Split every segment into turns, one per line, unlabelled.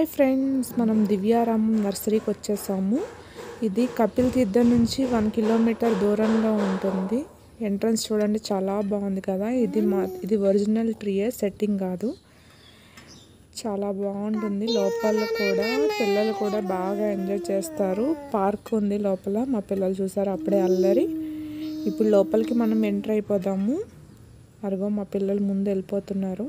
friends మనం దివ్యారామం నర్సరీకి వచ్చేసాము ఇది కపిల్ తీర్థం నుంచి వన్ కిలోమీటర్ దూరంలో ఉంటుంది ఎంట్రన్స్ చూడండి చాలా బాగుంది కదా ఇది మా ఇది ఒరిజినల్ ట్రీయే సెట్టింగ్ కాదు చాలా బాగుంటుంది లోపల కూడా పిల్లలు కూడా బాగా ఎంజాయ్ చేస్తారు పార్క్ ఉంది లోపల మా పిల్లలు చూసారు అప్పుడే అల్లరి ఇప్పుడు లోపలికి మనం ఎంటర్ అయిపోదాము అరుగో మా పిల్లలు ముందు వెళ్ళిపోతున్నారు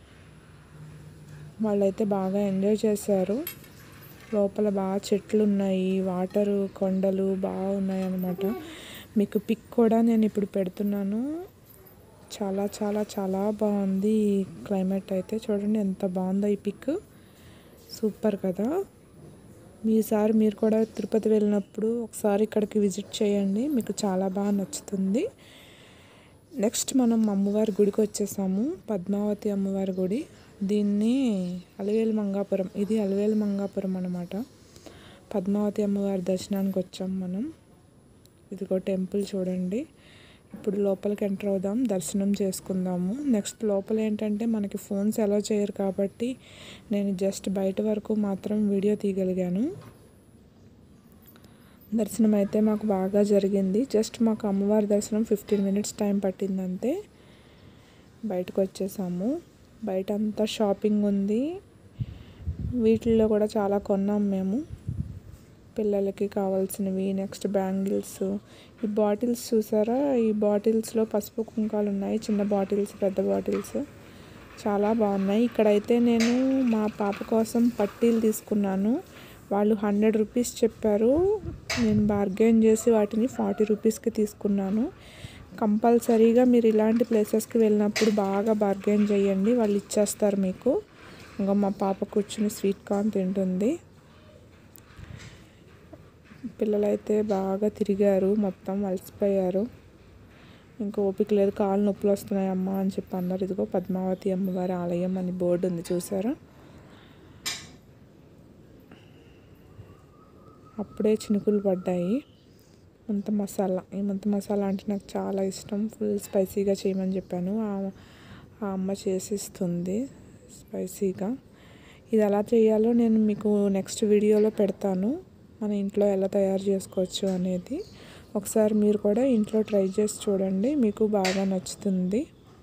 వాళ్ళైతే బాగా ఎంజాయ్ చేశారు లోపల బాగా చెట్లు ఉన్నాయి వాటర్ కొండలు బాగా ఉన్నాయి అన్నమాట మీకు పిక్ కూడా నేను ఇప్పుడు పెడుతున్నాను చాలా చాలా చాలా బాగుంది ఈ క్లైమేట్ అయితే చూడండి ఎంత బాగుందో ఈ పిక్ సూపర్ కదా మీసారి మీరు కూడా తిరుపతి వెళ్ళినప్పుడు ఒకసారి ఇక్కడికి విజిట్ చేయండి మీకు చాలా బాగా నచ్చుతుంది నెక్స్ట్ మనం అమ్మవారి గుడికి వచ్చేసాము పద్మావతి అమ్మవారి గుడి దీన్ని అలవేలు మంగాపురం ఇది అలవేలు మంగాపురం అనమాట పద్మావతి అమ్మవారి దర్శనానికి వచ్చాం మనం ఇదిగో టెంపుల్ చూడండి ఇప్పుడు లోపలికి ఎంటర్ అవుదాం దర్శనం చేసుకుందాము నెక్స్ట్ లోపల ఏంటంటే మనకి ఫోన్స్ అలో చేయరు కాబట్టి నేను జస్ట్ బయట వరకు మాత్రం వీడియో తీయగలిగాను దర్శనం అయితే మాకు బాగా జరిగింది జస్ట్ మాకు అమ్మవారి దర్శనం ఫిఫ్టీన్ మినిట్స్ టైం పట్టిందంతే బయటకు వచ్చేసాము బయట అంతా షాపింగ్ ఉంది వీటిల్లో కూడా చాలా కొన్నాం మేము పిల్లలకి కావాల్సినవి నెక్స్ట్ బ్యాంగిల్స్ ఈ బాటిల్స్ చూసారా ఈ బాటిల్స్లో పసుపు కుంకాలు ఉన్నాయి చిన్న బాటిల్స్ పెద్ద బాటిల్స్ చాలా బాగున్నాయి ఇక్కడైతే నేను మా పాప కోసం పట్టీలు తీసుకున్నాను వాళ్ళు హండ్రెడ్ రూపీస్ చెప్పారు నేను బార్గెన్ చేసి వాటిని ఫార్టీ రూపీస్కి తీసుకున్నాను కంపల్సరీగా మీరు ఇలాంటి ప్లేసెస్కి వెళ్ళినప్పుడు బాగా బార్గెన్ చేయండి వాళ్ళు ఇచ్చేస్తారు మీకు ఇంకా మా పాప కూర్చుని స్వీట్ కార్న్ తింటుంది పిల్లలైతే బాగా తిరిగారు మొత్తం అలసిపోయారు ఇంకా ఓపిక లేదు కాళ్ళు నొప్పులు వస్తున్నాయి అమ్మ అని చెప్పి అన్నారు ఇదిగో పద్మావతి అమ్మవారి ఆలయం అని బోర్డు ఉంది చూసారా అప్పుడే చినుకులు పడ్డాయి మంత మసాలా ఈ మంత మసాలా అంటే నాకు చాలా ఇష్టం ఫుల్ స్పైసీగా చేయమని చెప్పాను ఆ అమ్మ చేసిస్తుంది స్పైసీగా ఇది ఎలా చేయాలో నేను మీకు నెక్స్ట్ వీడియోలో పెడతాను మన ఇంట్లో ఎలా తయారు చేసుకోవచ్చు అనేది ఒకసారి మీరు కూడా ఇంట్లో ట్రై చేసి చూడండి మీకు బాగా నచ్చుతుంది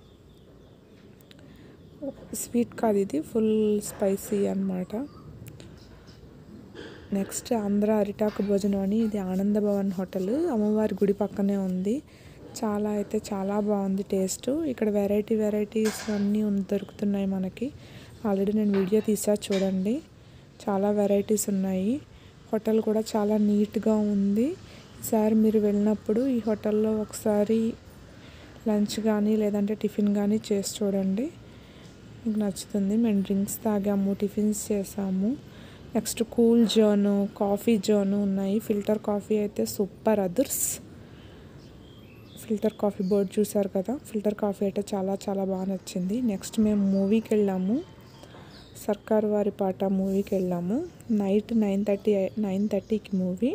స్వీట్ కాదు ఇది ఫుల్ స్పైసీ అనమాట నెక్స్ట్ ఆంధ్ర అరిటాకు భోజనం అని ఇది ఆనంద భవన్ హోటల్ అమ్మవారి గుడి పక్కనే ఉంది చాలా అయితే చాలా బాగుంది టేస్ట్ ఇక్కడ వెరైటీ వెరైటీస్ అన్నీ దొరుకుతున్నాయి మనకి ఆల్రెడీ నేను వీడియో తీసా చూడండి చాలా వెరైటీస్ ఉన్నాయి హోటల్ కూడా చాలా నీట్గా ఉంది ఈసారి మీరు వెళ్ళినప్పుడు ఈ హోటల్లో ఒకసారి లంచ్ కానీ లేదంటే టిఫిన్ కానీ చేసి చూడండి మీకు నచ్చుతుంది మేము డ్రింక్స్ తాగాము టిఫిన్స్ చేసాము next cool zone coffee zone ఉన్నాయి ఫిల్టర్ కాఫీ అయితే super others filter coffee board చూసారు కదా ఫిల్టర్ కాఫీ అయితే చాలా చాలా బాగా నచ్చింది నెక్స్ట్ మేము మూవీకి వెళ్ళాము సర్కార్ వారి పాట మూవీకి వెళ్ళాము నైట్ నైన్ థర్టీ నైన్ థర్టీకి మూవీ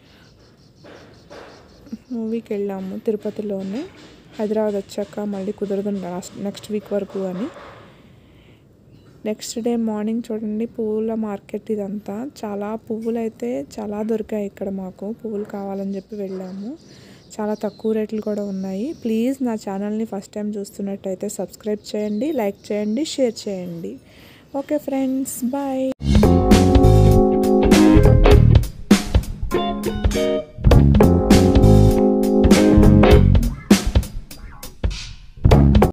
మూవీకి వెళ్ళాము తిరుపతిలోనే హైదరాబాద్ వచ్చాక మళ్ళీ కుదరదు లాస్ట్ నెక్స్ట్ వీక్ వరకు అని నెక్స్ట్ డే మార్నింగ్ చూడండి పువ్వుల మార్కెట్ ఇదంతా చాలా పువ్వులు అయితే చాలా దొరికాయి ఇక్కడ మాకు పువ్వులు కావాలని చెప్పి వెళ్ళాము చాలా తక్కువ రేట్లు కూడా ఉన్నాయి ప్లీజ్ నా ఛానల్ని ఫస్ట్ టైం చూస్తున్నట్టయితే సబ్స్క్రైబ్ చేయండి లైక్ చేయండి షేర్ చేయండి ఓకే ఫ్రెండ్స్ బాయ్